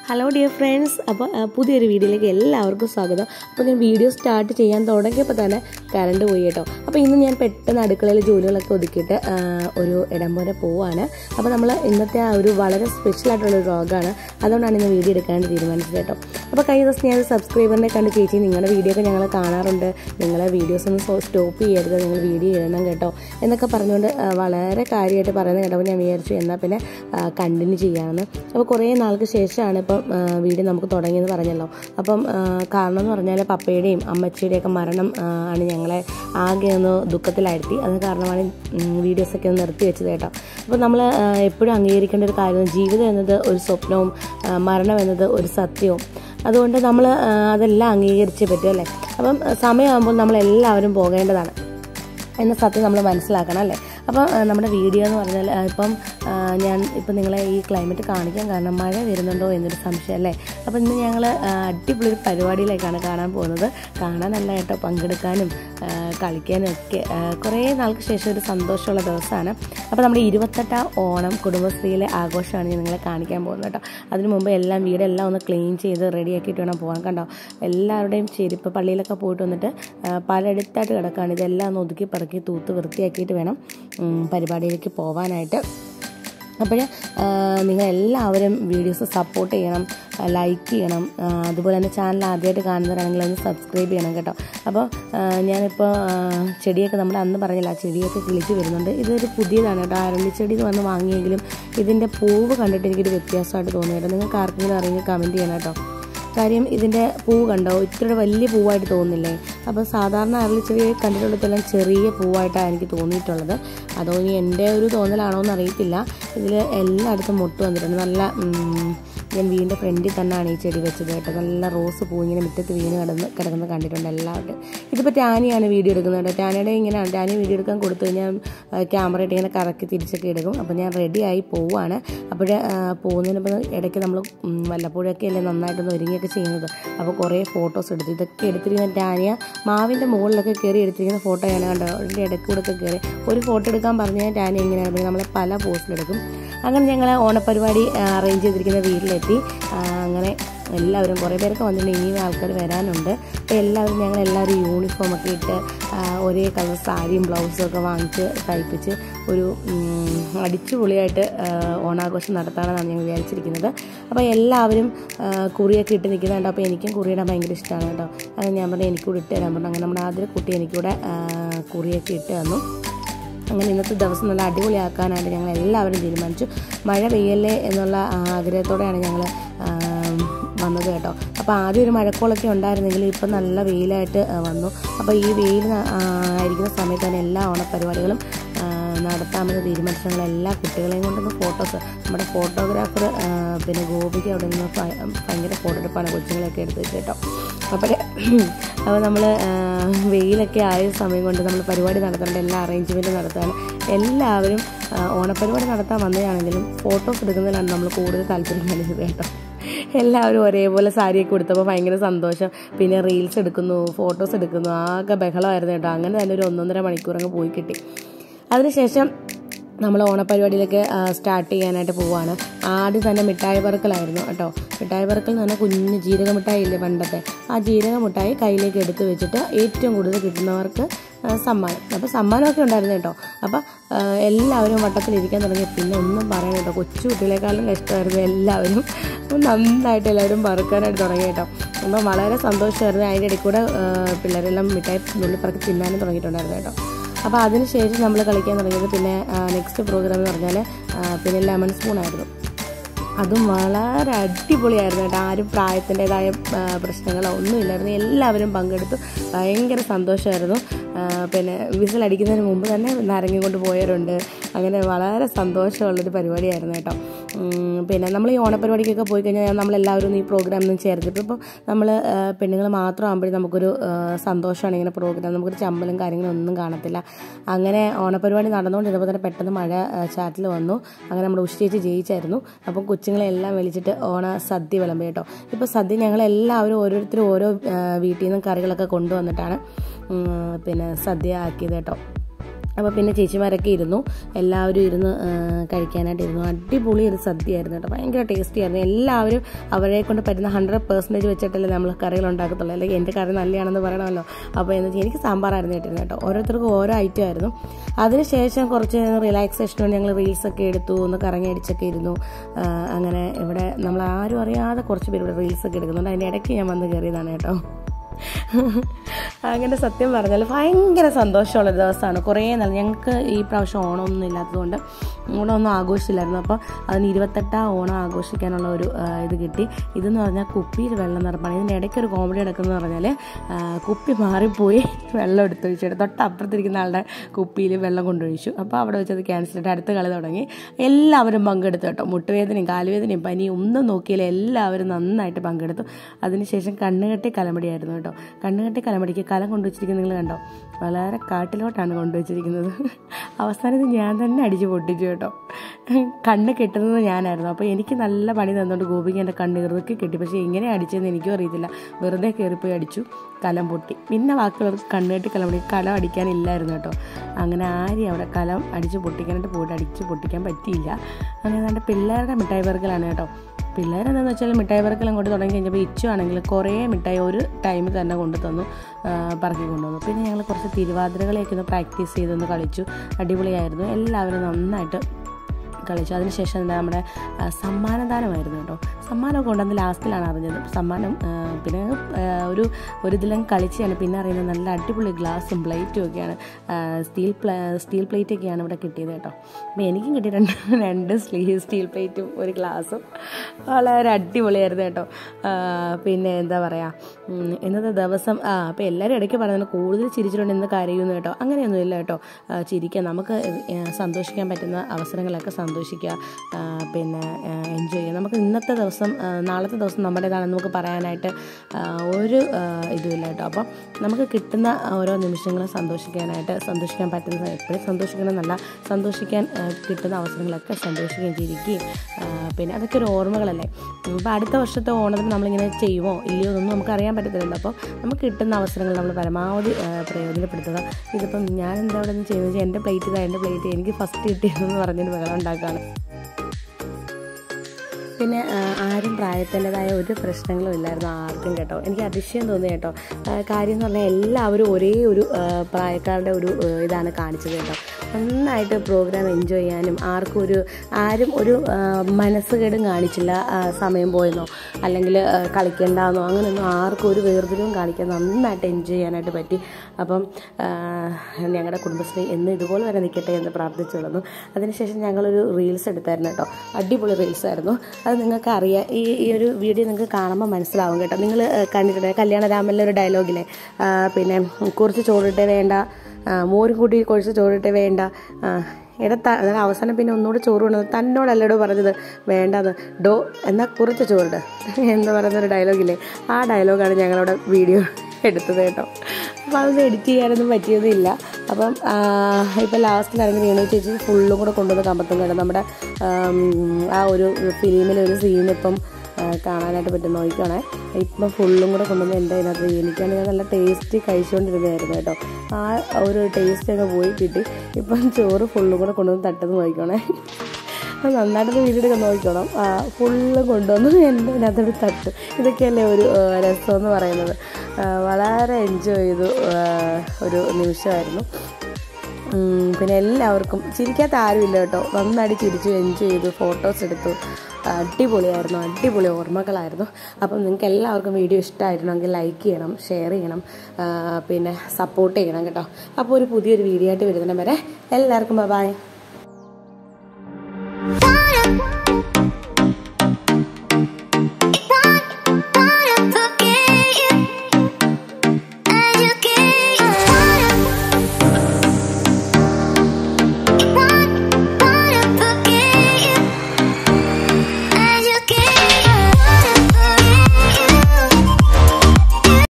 hello dear friends അപ്പോൾ ആ, പുതിയൊരു വീഡിയോയിലേക്ക് എല്ലാവർക്കും സ്വാഗതം അപ്പോൾ ഞാൻ വീഡിയോ സ്റ്റാർട്ട് ചെയ്യാൻ തുടങ്ങിയപ്പോൾ തന്നെ കറണ്ട് പോയി കേട്ടോ അപ്പോൾ ഇന്ന് ഞാൻ പെട്ടെന്ന് അടുക്കളയിൽ ജോലികളൊക്കെ ഒതുക്കിയിട്ട് ആ, ഒരു ഇടം പോലെ പോവാണ് അപ്പോൾ നമ്മൾ ഇന്നത്തെ ആ ഒരു വളരെ സ്പെഷ്യൽ ആയിട്ടുള്ള ഒരു വ്ളോഗാണ് അതുകൊണ്ടാണ് ഇന്ന് വീഡിയോ എടുക്കാനായിട്ട് തീരുമാനിച്ചത് കേട്ടോ അപ്പോൾ കഴിഞ്ഞ ദിവസം ഞാൻ സബ്സ്ക്രൈബറിനെ കണ്ട് ചേച്ചി നിങ്ങളുടെ വീഡിയോ ഒക്കെ ഞങ്ങൾ കാണാറുണ്ട് നിങ്ങളെ വീഡിയോസ് ഒന്ന് സ്റ്റോപ്പ് ചെയ്യരുത് നിങ്ങൾ വീഡിയോ ഇടണം കേട്ടോ എന്നൊക്കെ പറഞ്ഞുകൊണ്ട് ആ, വളരെ കാര്യമായിട്ട് പറയുന്നത് കേട്ടപ്പോൾ ഞാൻ വിചാരിച്ചു എന്നാൽ പിന്നെ കണ്ടിന്യൂ ചെയ്യാമെന്ന് അപ്പോൾ കുറേ നാൾക്ക് ശേഷമാണ് ഇപ്പം ആ, വീഡിയോ നമുക്ക് തുടങ്ങിയെന്ന് പറഞ്ഞല്ലോ അപ്പം ആ, കാരണം എന്ന് പറഞ്ഞാൽ പപ്പയുടെയും അമ്മച്ചിയുടെയും ഒക്കെ മരണം ആ, ആണ് ഞങ്ങളെ ആകെ ഒന്ന് ദുഃഖത്തിലായിരുത്തി അത് കാരണമാണ് വീഡിയോസൊക്കെ ഒന്ന് നിർത്തി വെച്ചത് കേട്ടോ അപ്പോൾ നമ്മൾ എപ്പോഴും അംഗീകരിക്കേണ്ട ഒരു കാര്യം ജീവിതം എന്നത് ഒരു സ്വപ്നവും ആ, മരണം എന്നത് ഒരു സത്യവും അതുകൊണ്ട് നമ്മൾ അതെല്ലാം അംഗീകരിച്ചേ പറ്റും അല്ലേ അപ്പം സമയമാകുമ്പോൾ നമ്മളെല്ലാവരും പോകേണ്ടതാണ് എന്ന സത്യം നമ്മൾ മനസ്സിലാക്കണം അല്ലേ അപ്പോൾ ആ, നമ്മുടെ വീഡിയോ എന്ന് പറഞ്ഞാൽ ആ, ഇപ്പം ആ, ഞാൻ ഇപ്പം നിങ്ങളെ ഈ ക്ലൈമറ്റ് കാണിക്കാൻ കാരണം മഴ വരുന്നുണ്ടോ എന്നൊരു സംശയം അല്ലേ അപ്പോൾ ഇന്ന് ഞങ്ങൾ അടിപൊളി ഒരു പരിപാടിയിലേക്കാണ് കാണാൻ പോകുന്നത് കാണാനല്ല കേട്ടോ പങ്കെടുക്കാനും ആ, കളിക്കാനും ഒക്കെ ആ, കുറേ നാൾക്ക് ശേഷം ഒരു സന്തോഷമുള്ള ദിവസമാണ് അപ്പോൾ നമ്മുടെ ഇരുപത്തെട്ടാം ഓണം കുടുംബശ്രീയിലെ ആഘോഷമാണ് ഞാൻ നിങ്ങളെ കാണിക്കാൻ പോകുന്നത് കേട്ടോ അതിനു മുമ്പ് എല്ലാം വീടെല്ലാം ഒന്ന് ക്ലീൻ ചെയ്ത് റെഡിയാക്കിയിട്ട് വേണം പോകാൻ കണ്ടോ എല്ലാവരുടെയും ചെരുപ്പ് പള്ളിയിലൊക്കെ പോയിട്ട് വന്നിട്ട് ആ, പലയിടത്തായിട്ട് കിടക്കുകയാണ് ഇതെല്ലാം ഒന്ന് ഒതുക്കി പറക്കി തൂത്ത് വൃത്തിയാക്കിയിട്ട് വേണം ഉം, പരിപാടിയിലേക്ക് പോകാനായിട്ട് അപ്പോൾ നിങ്ങൾ എല്ലാവരും വീഡിയോസ് സപ്പോർട്ട് ചെയ്യണം ലൈക്ക് ചെയ്യണം ആ, അതുപോലെ തന്നെ ചാനൽ ആദ്യമായിട്ട് കാണുന്നവരാണെങ്കിൽ ഒന്ന് സബ്സ്ക്രൈബ് ചെയ്യണം കേട്ടോ അപ്പോൾ ആ, ഞാനിപ്പോൾ ആ, ചെടിയൊക്കെ നമ്മൾ അന്ന് പറഞ്ഞില്ല ആ ചെടിയൊക്കെ കിളിച്ച് വരുന്നുണ്ട് ഇതൊരു പുതിയതാണ് കേട്ടോ അരളിച്ചെടി എന്ന് വന്ന് വാങ്ങിയെങ്കിലും ഇതിൻ്റെ പൂവ് കണ്ടിട്ട് എനിക്കൊരു വ്യത്യാസമായിട്ട് തോന്നി കേട്ടോ നിങ്ങൾക്ക് ആർക്കെങ്കിലും അറിയെങ്കിൽ കമൻറ്റ് ചെയ്യണം കേട്ടോ കാര്യം ഇതിൻ്റെ പൂവ് കണ്ടോ ഇത്ര വലിയ പൂവായിട്ട് തോന്നുന്നില്ലേ അപ്പോൾ സാധാരണ അരളിച്ചെടി കണ്ടിട്ടുള്ളതെല്ലാം ചെറിയ പൂവായിട്ടാണ് എനിക്ക് തോന്നിയിട്ടുള്ളത് അതോ ഇനി എൻ്റെ ഒരു തോന്നലാണോ എന്ന് അറിയത്തില്ല ഇതിൽ എല്ലായിടത്തും മൊട്ട് വന്നിട്ടുണ്ട് നല്ല ഉം, ഞാൻ വീടിൻ്റെ ഫ്രണ്ടിൽ തന്നെയാണ് ഈ ചെടി വെച്ചത് കേട്ടോ നല്ല റോസ് പൂ ഇങ്ങനെ മുറ്റത്ത് വീണ് കിടന്ന് കിടക്കുന്നത് കണ്ടിട്ടുണ്ട് എല്ലാവരും ഇതിപ്പോൾ ടാനിയാണ് വീഡിയോ എടുക്കുന്നത് കേട്ടോ ടാനിയുടെ ഇങ്ങനെയാണ് ടാനി വീഡിയോ എടുക്കാൻ കൊടുത്തു കഴിഞ്ഞാൽ ക്യാമറ ഇട്ട് ഇങ്ങനെ കറക്കി തിരിച്ചൊക്കെ എടുക്കും അപ്പോൾ ഞാൻ റെഡിയായി പോവുകയാണ് അപ്പോൾ പോകുന്നതിന് ഇപ്പോൾ ഇടയ്ക്ക് നമ്മൾ വല്ലപ്പോഴൊക്കെ അല്ലേ നന്നായിട്ടൊന്ന് ഒരുങ്ങിയൊക്കെ ചെയ്യുന്നത് അപ്പോൾ കുറേ ഫോട്ടോസ് എടുത്തു ഇതൊക്കെ എടുത്തിരിക്കുന്ന ടാനിയ മാവിൻ്റെ മുകളിലൊക്കെ കയറി എടുത്തിരിക്കുന്ന ഫോട്ടോയാണ് കണ്ടോ അതിൻ്റെ ഇടയ്ക്ക് കൂടെ ഒക്കെ കയറി ഒരു ഫോട്ടോ എടുക്കാൻ പറഞ്ഞാൽ ടാനിയ ഇങ്ങനെയാണ് നമ്മളെ പല പോസ്റ്റിലെടുക്കും അങ്ങനെ ഞങ്ങൾ ഓണപ്പരിപാടി അറേഞ്ച് ചെയ്തിരിക്കുന്ന വീട്ടിലെത്തി ആ, അങ്ങനെ എല്ലാവരും കുറേ പേരൊക്കെ വന്നിട്ടുണ്ട് ഇനിയും ആൾക്കാർ വരാനുണ്ട് അപ്പോൾ എല്ലാവരും ഞങ്ങൾ എല്ലാവരും യൂണിഫോം ഒക്കെ ഇട്ട് ആ, ഒരേ കളർ സാരിയും ബ്ലൗസും ഒക്കെ വാങ്ങിച്ച് തയ്പ്പിച്ച് ഒരു ഉം, അടിച്ചുപൊളിയായിട്ട് ആ, ഓണാഘോഷം നടത്താമെന്നാണ് ഞാൻ വിചാരിച്ചിരിക്കുന്നത് അപ്പോൾ എല്ലാവരും ആ, കുറിയൊക്കെ ഇട്ട് നിൽക്കുന്നുണ്ട് അപ്പോൾ എനിക്കും കുറിയിടാൻ ഭയങ്കര ഇഷ്ടമാണ് കേട്ടോ അങ്ങനെ ഞാൻ പറഞ്ഞു എനിക്കൂടെ ഇട്ട് തരാൻ പറഞ്ഞു അങ്ങനെ നമ്മുടെ ആദ്യ കുട്ടി എനിക്കൂടെ ആ, കുറിയൊക്കെ ഇട്ട് തന്നു അങ്ങനെ ഇന്നത്തെ ദിവസം നല്ല അടിപൊളിയാക്കാനായിട്ട് ഞങ്ങൾ എല്ലാവരും തീരുമാനിച്ചു മഴ പെയ്യല്ലേ എന്നുള്ള ആഗ്രഹത്തോടെയാണ് ഞങ്ങൾ വന്നത് കേട്ടോ അപ്പോൾ ആദ്യം ഒരു മഴക്കോളൊക്കെ ഉണ്ടായിരുന്നെങ്കിൽ ഇപ്പം നല്ല വെയിലായിട്ട് ആ, വന്നു അപ്പോൾ ഈ വെയിൽ ന- ആ, ആയിരിക്കുന്ന സമയത്ത് തന്നെ എല്ലാ ഓണപ്പരിപാടികളും ആ, നടത്താമെന്ന് തീരുമാനിച്ചു ഞങ്ങൾ എല്ലാ കുട്ടികളെയും കൊണ്ടൊന്ന് ഫോട്ടോസ് നമ്മുടെ ഫോട്ടോഗ്രാഫർ പിന്നെ ഗോപിക്ക് അവിടെ നിന്ന് ഭ- ഭയങ്കര ഫോട്ടോ എടുപ്പാണ് കൊച്ചുങ്ങളെയൊക്കെ എടുത്ത് വെച്ച് കേട്ടോ അപ്പോൾ അപ്പോൾ നമ്മൾ വെയിലൊക്കെ ആയ സമയം കൊണ്ട് നമ്മൾ പരിപാടി നടത്തേണ്ട എല്ലാ അറേഞ്ച്മെൻറ്റും നടത്താൻ എല്ലാവരും ആ, ഓണപ്പരിപാടി നടത്താൻ വന്നതാണെങ്കിലും ഫോട്ടോസ് എടുക്കുന്നതിലാണ് നമ്മൾ കൂടുതൽ താല്പര്യം കാണിച്ചത് കേട്ടോ എല്ലാവരും ഒരേപോലെ സാരിയൊക്കെ കൊടുത്തപ്പോൾ ഭയങ്കര സന്തോഷം പിന്നെ റീൽസ് എടുക്കുന്നു ഫോട്ടോസ് എടുക്കുന്നു ആകെ ബഹളമായിരുന്നു കേട്ടോ അങ്ങനെ തന്നെ ഒരു ഒന്നൊന്നര മണിക്കൂർ അങ്ങ് പോയി കിട്ടി അതിനുശേഷം നമ്മൾ ഓണപ്പരിപാടിയിലൊക്കെ സ്റ്റാർട്ട് ചെയ്യാനായിട്ട് പോവാണ് ആദ്യം തന്നെ മിഠായി പറക്കലായിരുന്നു കേട്ടോ മിഠായി പറക്കൽ എന്ന് പറഞ്ഞാൽ കുഞ്ഞ് ജീരക മിഠായി ഇല്ലേ പണ്ടത്തെ ആ ജീരക മിഠായി കയ്യിലേക്ക് എടുത്ത് വെച്ചിട്ട് ഏറ്റവും കൂടുതൽ കിട്ടുന്നവർക്ക് ആ, സമ്മാനം അപ്പോൾ സമ്മാനമൊക്കെ ഉണ്ടായിരുന്നു കേട്ടോ അപ്പോൾ ആ, എല്ലാവരും വട്ടത്തിലിരിക്കാൻ തുടങ്ങി പിന്നെ ഒന്നും പറയാൻ കേട്ടോ കൊച്ചു കുട്ടികളെക്കാളും കഷ്ടമായിരുന്നു എല്ലാവരും അപ്പോൾ നന്നായിട്ട് എല്ലാവരും പറക്കാനായിട്ട് തുടങ്ങി കേട്ടോ അപ്പോൾ വളരെ സന്തോഷമായിരുന്നു അതിൻ്റെ ഇടയ്ക്ക് കൂടെ ആ, പിള്ളേരെല്ലാം മിഠായി നുള്ളിപ്പറക്കി തിന്നാനും തുടങ്ങിയിട്ടുണ്ടായിരുന്നു കേട്ടോ അപ്പോൾ അതിനുശേഷം നമ്മൾ കളിക്കാൻ തുടങ്ങിയത് പിന്നെ നെക്സ്റ്റ് പ്രോഗ്രാം എന്ന് പറഞ്ഞാൽ ആ, പിന്നെ ലെമൺ സ്പൂൺ ആയിരുന്നു അതും വളരെ അടിപൊളിയായിരുന്നു കേട്ടോ ആരും പ്രായത്തിൻ്റെതായ പ്രശ്നങ്ങളോ ഒന്നുമില്ലായിരുന്നു എല്ലാവരും പങ്കെടുത്തു ഭയങ്കര സന്തോഷമായിരുന്നു ആ, പിന്നെ വിസിലടിക്കുന്നതിന് മുമ്പ് തന്നെ നാരങ്ങ കൊണ്ട് പോയവരുണ്ട് അങ്ങനെ വളരെ സന്തോഷമുള്ളൊരു പരിപാടിയായിരുന്നു കേട്ടോ ഉം, പിന്നെ നമ്മൾ ഈ ഓണപ്പരിപാടിക്കൊക്കെ പോയി കഴിഞ്ഞാൽ നമ്മളെല്ലാവരും ഈ പ്രോഗ്രാമിനും ചേർത്തിട്ട് ഇപ്പോൾ നമ്മൾ പെണ്ണുങ്ങൾ മാത്രമാകുമ്പോഴേ നമുക്കൊരു ആ, സന്തോഷമാണ് ഇങ്ങനെ പ്രോഗ്രാം നമുക്കൊരു ചമ്പലും കാര്യങ്ങളും ഒന്നും കാണത്തില്ല അങ്ങനെ ഓണപ്പരിപാടി നടന്നുകൊണ്ടിരുന്നപ്പോൾ തന്നെ പെട്ടെന്ന് മഴ ചാറ്റിൽ വന്നു അങ്ങനെ നമ്മുടെ ഉഷേച്ചി ജയിച്ചായിരുന്നു അപ്പം കൊച്ചുങ്ങളെ എല്ലാം വിളിച്ചിട്ട് ഓണ സദ്യ വിളമ്പി കേട്ടോ ഇപ്പോൾ സദ്യ ഞങ്ങളെല്ലാവരും ഓരോരുത്തരും ഓരോ ആ, വീട്ടിൽ നിന്നും കറികളൊക്കെ കൊണ്ടുവന്നിട്ടാണ് ഉം, പിന്നെ സദ്യ ആക്കിയത് കേട്ടോ അപ്പോൾ പിന്നെ ചേച്ചിമാരൊക്കെ ഇരുന്നു എല്ലാവരും ഇരുന്ന് ആ, കഴിക്കാനായിട്ട് ഇരുന്നു അടിപൊളി ഒരു സദ്യയായിരുന്നു കേട്ടോ ഭയങ്കര ടേസ്റ്റി ആയിരുന്നു എല്ലാവരും അവരെ കൊണ്ട് പറ്റുന്ന ഹൺഡ്രഡ് പെർസെൻറ്റേജ് വെച്ചിട്ടല്ലേ നമ്മൾ കറികൾ ഉണ്ടാക്കത്തുള്ളൂ അല്ലെങ്കിൽ എൻ്റെ കറി നല്ലതാണെന്ന് പറയണമല്ലോ അപ്പോൾ എന്ന് വെച്ചാൽ എനിക്ക് സാമ്പാറായിരുന്നു കിട്ടുന്നത് കേട്ടോ ഓരോരുത്തർക്കും ഓരോ ഐറ്റം ആയിരുന്നു അതിനുശേഷം കുറച്ച് റിലാക്സേഷന് വേണ്ടി ഞങ്ങൾ റീൽസൊക്കെ എടുത്തു ഒന്ന് കറങ്ങി അടിച്ചൊക്കെ ഇരുന്നു ആ, അങ്ങനെ ഇവിടെ നമ്മൾ ആരും അറിയാതെ കുറച്ച് പേര് ഇവിടെ റീൽസൊക്കെ എടുക്കുന്നുണ്ട് അതിൻ്റെ ഇടയ്ക്ക് ഞാൻ വന്ന് കയറിയതാണ് കേട്ടോ അങ്ങനെ സത്യം പറഞ്ഞാൽ ഭയങ്കര സന്തോഷമുള്ള ഒരു ദിവസമാണ് കുറേ നാൾ ഞങ്ങൾക്ക് ഈ പ്രാവശ്യം ഓണമൊന്നും ഇല്ലാത്തതുകൊണ്ട് ഓണമൊന്നും ആഘോഷമില്ലായിരുന്നു അപ്പോൾ അതിന് ഇരുപത്തെട്ടാം ഓണം ആഘോഷിക്കാനുള്ള ഒരു ആ, ഇത് കിട്ടി ഇതെന്ന് പറഞ്ഞാൽ കുപ്പിയിൽ വെള്ളം നിറപ്പാണ് ഇതിൻ്റെ ഇടയ്ക്ക് ഒരു കോമഡി നടക്കുന്നത് പറഞ്ഞാൽ ആ, കുപ്പി മാറിപ്പോയി വെള്ളം എടുത്തൊഴിച്ചിട്ട് തൊട്ടപ്പുറത്തിരിക്കുന്ന ആളുടെ കുപ്പിയിൽ വെള്ളം കൊണ്ടൊഴിച്ചു അപ്പോൾ അവിടെ വെച്ചത് ക്യാൻസൽ ആയിട്ട് അടുത്ത കളി തുടങ്ങി എല്ലാവരും പങ്കെടുത്തു കേട്ടോ മുട്ടുവേദനയും കാലുവേദനയും പനിയും ഒന്നും നോക്കിയില്ല എല്ലാവരും നന്നായിട്ട് പങ്കെടുത്തു അതിനുശേഷം കണ്ണുകെട്ടി കലമടിയായിരുന്നു കേട്ടോ കണ്ണുകെട്ടി കലമടിക്ക് കലം കൊണ്ടുവച്ചിരിക്കുന്നത് നിങ്ങൾ കണ്ടോ വളരെ കാട്ടിലോട്ടാണ് കൊണ്ടുവച്ചിരിക്കുന്നത് അവസാനത്ത് ഞാൻ തന്നെ അടിച്ച് പൊട്ടിച്ചു കേട്ടോ കണ്ണ് കെട്ടുന്നത് ഞാനായിരുന്നു അപ്പോൾ എനിക്ക് നല്ല പണി തന്നുകൊണ്ട് ഗോപിക്ക് എൻ്റെ കണ്ണ് ഇറുക്കി കെട്ടി പക്ഷേ എങ്ങനെ അടിച്ചതെന്ന് എനിക്കും അറിയത്തില്ല വെറുതെ കയറിപ്പോയി അടിച്ചു കലം പൊട്ടി പിന്നെ ബാക്കിയുള്ളവർക്ക് കണ്ണ് കെട്ടി കലം പൊട്ടി കലം അടിക്കാനില്ലായിരുന്നു കേട്ടോ അങ്ങനെ ആരെയും അവിടെ കലം അടിച്ച് പൊട്ടിക്കാനായിട്ട് പോയിട്ട് അടിച്ച് പൊട്ടിക്കാൻ പറ്റിയില്ല അങ്ങനെ എൻ്റെ പിള്ളേരുടെ മിഠായി പെറുക്കലാണ് കേട്ടോ പിള്ളേരെന്താണെന്ന് വെച്ചാൽ മിഠായി പെറുക്കൽ അങ്ങോട്ട് തുടങ്ങി കഴിഞ്ഞപ്പോൾ ഇച്ചു ആണെങ്കിൽ കുറേ മിഠായി ഒരു ടൈമിൽ തന്നെ കൊണ്ടു തന്നു ആ, പറക്കി കൊണ്ടുവന്നു പിന്നെ ഞങ്ങൾ കുറച്ച് തിരുവാതിരകളെയൊക്കെ ഒന്ന് പ്രാക്ടീസ് ചെയ്തൊന്ന് കളിച്ചു അടിപൊളിയായിരുന്നു എല്ലാവരും നന്നായിട്ട് കളിച്ചു അതിനുശേഷം എന്താ നമ്മുടെ ആ, സമ്മാനദാനമായിരുന്നു കേട്ടോ സമ്മാനമൊക്കെ ഉണ്ടെന്ന് ലാസ്റ്റിലാണ് അറിഞ്ഞത് സമ്മാനം ആ, പിന്നെ ആ, ഒരു ഒരു ഇതിലും കളിച്ചാണ് പിന്നെ അറിയുന്നത് നല്ല അടിപൊളി ഗ്ലാസും പ്ലേറ്റും ഒക്കെയാണ് ആ, സ്റ്റീൽ പ്ലേ സ്റ്റീൽ പ്ലേറ്റ് ഒക്കെയാണ് ഇവിടെ കിട്ടിയത് കേട്ടോ അപ്പോൾ എനിക്കും കിട്ടി രണ്ട് രണ്ട് സ്ലീ സ്റ്റീൽ പ്ലേറ്റും ഒരു ഗ്ലാസും വളരെ അടിപൊളിയായിരുന്നു കേട്ടോ ആ, പിന്നെ എന്താ പറയുക ഉം, ഇന്നത്തെ ദിവസം ആ അപ്പോൾ എല്ലാവരും ഇടയ്ക്ക് പറയുന്നത് കൂടുതൽ ചിരിച്ചിട്ടുണ്ട് ഇന്ന് കരയുന്നു കേട്ടോ അങ്ങനെയൊന്നുമില്ല കേട്ടോ ആ, ചിരിക്കുക നമുക്ക് ഏ, സന്തോഷിക്കാൻ പറ്റുന്ന അവസരങ്ങളൊക്കെ സന്തോഷിക്കുക ആ, പിന്നെ എൻജോയ് ചെയ്യുക നമുക്ക് ഇന്നത്തെ ദിവസം ആ, നാളത്തെ ദിവസം നമ്മുടേതാണെന്ന് നമുക്ക് പറയാനായിട്ട് ആ, ഒരു ആ, ഇതുമില്ല കേട്ടോ അപ്പം നമുക്ക് കിട്ടുന്ന ഓരോ നിമിഷങ്ങളും സന്തോഷിക്കാനായിട്ട് സന്തോഷിക്കാൻ പറ്റുന്ന എപ്പോഴും സന്തോഷിക്കണമെന്നല്ല സന്തോഷിക്കാൻ ആ, കിട്ടുന്ന അവസരങ്ങളൊക്കെ സന്തോഷിക്കുകയും ചിരിക്കുകയും ആ, പിന്നെ അതൊക്കെ ഒരു ഓർമ്മകളല്ലേ അപ്പോൾ അടുത്ത വർഷത്തെ ഓണത്തിന് നമ്മളിങ്ങനെ ചെയ്യുമോ ഇല്ലയോ എന്നൊന്നും നമുക്ക് അറിയാൻ പറ്റത്തില്ലല്ലോ അപ്പോൾ നമുക്ക് കിട്ടുന്ന അവസരങ്ങൾ നമ്മൾ പരമാവധി ആ, പ്രയോജനപ്പെടുത്തുക ഇതിപ്പം ഞാൻ എന്താ അവിടെ നിന്ന് ചെയ്യുന്നത് വെച്ചാൽ എൻ്റെ പ്ലേറ്റ് ഇതാ എൻ്റെ പ്ലേറ്റ് എനിക്ക് ഫസ്റ്റ് കിട്ടിയതെന്ന് പറഞ്ഞൊരു ബഹളം ഉണ്ടാക്കുകയാണ് പിന്നെ ആ, ആരും പ്രായത്തിൻ്റെതായ ഒരു പ്രശ്നങ്ങളും ഇല്ലായിരുന്നു ആർക്കും കേട്ടോ എനിക്ക് അതിശയം തോന്നി കേട്ടോ ആ, കാര്യം എന്ന് പറഞ്ഞാൽ എല്ലാവരും ഒരേ ഒരു ആ, പ്രായക്കാരുടെ ഒരു ആ, ഇതാണ് കാണിച്ചത് കേട്ടോ നന്നായിട്ട് പ്രോഗ്രാം എൻജോയ് ചെയ്യാനും ആർക്കും ഒരു ആരും ഒരു ആ, മനസ്സുകേടും കാണിച്ചില്ല ആ, സമയം പോയെന്നോ അല്ലെങ്കിൽ ആ, കളിക്കണ്ടെന്നോ അങ്ങനെയൊന്നും ആർക്കും ഒരു വേർതിരിവും കാണിക്കാൻ നന്നായിട്ട് എൻജോയ് ചെയ്യാനായിട്ട് പറ്റി അപ്പം ആ, ഞങ്ങളുടെ കുടുംബശ്രീ എന്ന് ഇതുപോലെ തന്നെ നിൽക്കട്ടെ എന്ന് പ്രാർത്ഥിച്ചുള്ളൂ അതിനുശേഷം ഞങ്ങളൊരു റീൽസ് എടുത്തായിരുന്നു കേട്ടോ അടിപൊളി റീൽസ് ആയിരുന്നു അത് നിങ്ങൾക്ക് അറിയാം ഈ ഈ ഒരു വീഡിയോ നിങ്ങൾക്ക് കാണുമ്പോൾ മനസ്സിലാവും കേട്ടോ നിങ്ങൾ കണ്ടിട്ടുണ്ട് കല്യാണരാമനിലെ ഒരു ഡയലോഗിലെ ആ, പിന്നെ കുറച്ച് ചോറിട്ടേ വേണ്ട ആ, മോരും കൂട്ടി കുറച്ച് ചോറിട്ടേ വേണ്ട ആ, ഇടത്ത അതായത് അവസാനം പിന്നെ ഒന്നുകൂടെ ചോറ് കൊണ്ടു തന്നോടല്ലടോ പറഞ്ഞത് വേണ്ടെന്ന് ഡോ എന്നാൽ കുറച്ച് ചോറിട് എന്ന് പറയുന്നൊരു ഡയലോഗില്ലേ ആ ഡയലോഗാണ് ഞങ്ങളവിടെ വീഡിയോ എടുത്തത് കേട്ടോ അപ്പോൾ അതൊന്നും എഡിറ്റ് ചെയ്യാനൊന്നും പറ്റിയതില്ല അപ്പം ഇപ്പം ലാസ്റ്റിൽ ഇറങ്ങി രേണു ചേച്ചി ഫുള്ളും കൂടെ കൊണ്ടുവന്ന് കമ്പത്തും കേട്ടോ നമ്മുടെ ആം, ആ ഒരു ഫിലിമിലെ ഒരു സീൻ ഇപ്പം ആ, കാണാനായിട്ട് പറ്റും നോക്കിക്കോണേ ഇപ്പം ഫുള്ളും കൂടെ കൊണ്ടുവന്ന് എൻ്റെ അതിനകത്ത് എനിക്കാണെങ്കിൽ നല്ല ടേസ്റ്റ് കഴിച്ചുകൊണ്ടിരുന്നതായിരുന്നു കേട്ടോ ആ ഒരു ടേസ്റ്റ് ഒക്കെ പോയി കിട്ടി ഇപ്പം ചോറ് ഫുള്ളും കൂടെ കൊണ്ടുവന്ന് തട്ടുന്നത് നോക്കിക്കോണേ അത് നന്നായിട്ടൊന്ന് വീടെടുക്കാൻ നോക്കിക്കോണം ഫുള്ള് കൊണ്ടുവന്ന് എൻ്റെ അതിനകത്തോട് തട്ട് ഇതൊക്കെയല്ലേ ഒരു ആ, രസം എന്ന് പറയുന്നത് ആ, വളരെ എൻജോയ് ചെയ്തു ആ, ഒരു നിമിഷമായിരുന്നു ഉം, പിന്നെ എല്ലാവർക്കും ചിരിക്കാത്ത ആരുമില്ല കേട്ടോ നന്നായിട്ട് ചിരിച്ചു എൻജോയ് ചെയ്തു ഫോട്ടോസ് എടുത്തു അടിപൊളിയായിരുന്നു അടിപൊളി ഓർമ്മകളായിരുന്നു അപ്പം നിങ്ങൾക്ക് എല്ലാവർക്കും വീഡിയോ ഇഷ്ടമായിരുന്നെങ്കിൽ ലൈക്ക് ചെയ്യണം ഷെയർ ചെയ്യണം ആ, പിന്നെ സപ്പോർട്ട് ചെയ്യണം കേട്ടോ അപ്പോൾ ഒരു പുതിയൊരു വീഡിയോ ആയിട്ട് വരുന്നതിന് വരെ എല്ലാവർക്കും ബൈ